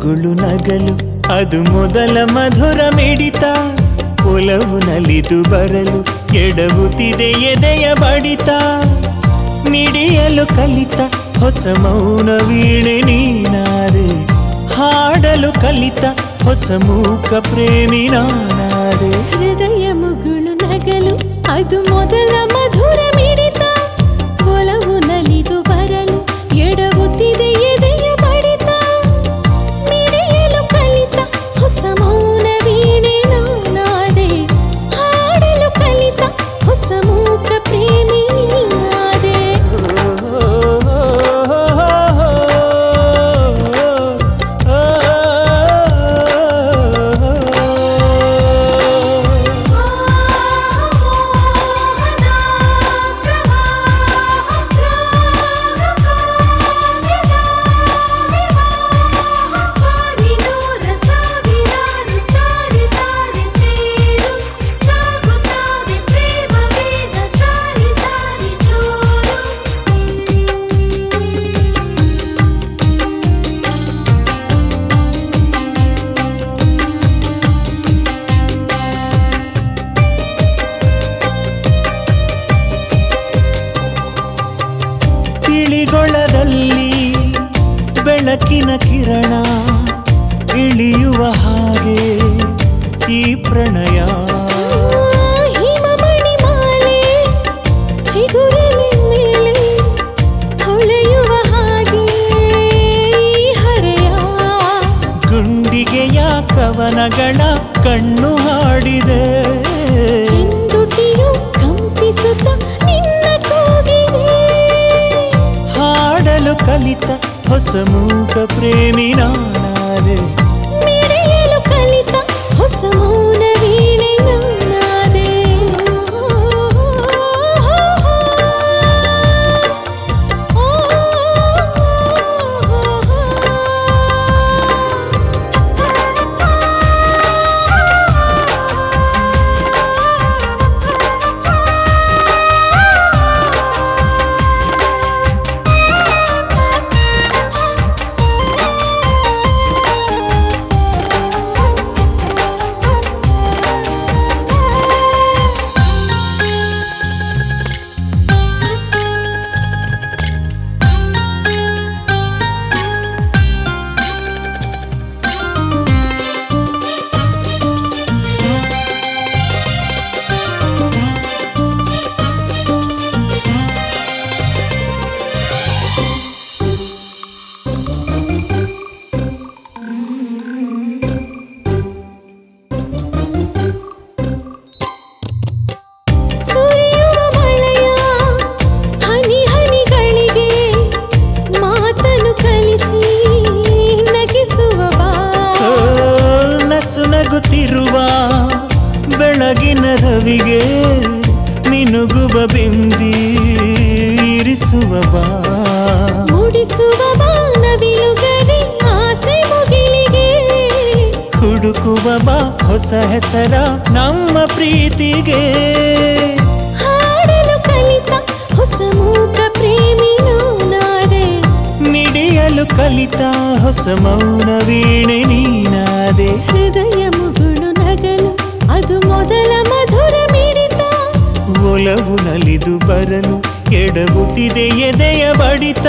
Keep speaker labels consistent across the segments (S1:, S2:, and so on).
S1: ಮುಗುಳು ನಗಲು ಅದು ಮೊದಲ ಮಧುರ ಮಿಡಿತ ಒಲವು ನಲಿದು ಬರಲು ಎಡವುತ್ತಿದೆ ಎದೆಯ ಬಡಿತ ಮಿಡಿಯಲು ಕಲಿತ ಹೊಸ ಮೌನ ವೀಣೆ ನೀನಾದೆ ಹಾಡಲು ಕಲಿತ ಹೊಸ ಮೂಕ ಪ್ರೇಮಿ ನಾನಾದೆ
S2: ಹೃದಯ ಮುಗುಳು ನಗಲು ಅದು ಮೊದಲ ಮಧುರ ಮಿಡಿತ ಒಲವು ನಲಿದು ಬರಲು ಎಡವುತ್ತಿದೆ ಎದೆಯ ಬಡಿತ ಮಿಡಿಯಲು ಕಲಿತ ಹೊಸ ಮೌನ ವೀಣೆ ನಾನಾದೆ ಹಾಡಲು ಕಲಿತ ಹೊಸ ಮೂಕ ಪ್ರೇಮಿ ನೀನಾದೆ
S1: ತಿಳಿಗೊಳದಲ್ಲಿ ಬೆಳಕಿನ ಕಿರಣ ಇಳಿಯುವ ಹಾಗೆ ಈ ಪ್ರಣಯ
S2: ಹಿಮಮಣಿ ಮಾಲೆ ಚಿಗುರಲಿ ಮೇಲೆ ಹೊಳೆಯುವ ಹಾಗೆ ಈ ಹರೆಯ
S1: ಗುಂಡಿಗೆಯ ಕವನಗಳ ಕಣ್ಣು ಹಾಡಿದೆ
S2: ಚೆಂದುಟಿಯು ಕಂಪಿಸುತ್ತ ನಿನ್ನ ಕೂಗಿದೆ
S1: ಹಾಡಲು ಕಲಿತ ಹೊಸ ಮೂಕ ಪ್ರೇಮಿ ನಾನಾದೆ
S2: ಮಿಡಿಯಲು ಕಲಿತ ಹೊಸ ಮೌನ ವೀಣೆ ನಾನಾದೆ ಸುರಿಯುವ ಮಳೆಯ ಹನಿ ಹನಿಗಳಿಗೆ ಮಾತನು ಕಲಿಸಿ ನಗಿಸುವ ಬಾ
S1: ಓ, ನಸು ನಗುತ್ತಿರುವ ಬೆಳಗಿನ ರವಿಗೆ ಮಿನುಗುವ ಬಿಂದಿ ಇರಿಸುವ ಬಾ
S2: ಮೂಡಿಸುವ ಬಾನವಿಲುಗರಿ ಆಸೆ ಮುಗಿಲಿಗೆ
S1: ಹುಡುಕುವ ಬಾ ಹೊಸ ಹೆಸರ ನಮ್ಮ ಪ್ರೀತಿಗೆ
S2: ಹಾಡಲು ಕಲಿತ ಹೊಸ ಮೂಕ ಪ್ರೇಮಿ ನಾನಾದೆ
S1: ಮಿಡಿಯಲು ಕಲಿತ ಹೊಸ ಮೌನ ವೀಣೆ ನೀನಾದೆ
S2: ಹೃದಯ ಮುಗುಳು ನಗಲು ಅದು ಮೊದಲ ಮಧುರ ಮಿಡಿತ
S1: ಒಲವು ನಲಿದು ಬರಲು ಎಡಗುತ್ತಿದೆ ಎದೆಯ ಬಡಿತ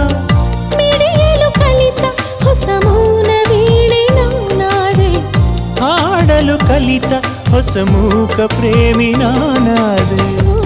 S2: ಮಿಡಿಯಲು ಕಲಿತ ಹೊಸ ಮೌನ ವೀಣೆ ನಾನಾದೆ
S1: ಹಾಡಲು ಕಲಿತ ಹೊಸ ಮೂಕ ಪ್ರೇಮಿ ನಾನಾದೆ
S2: ಓ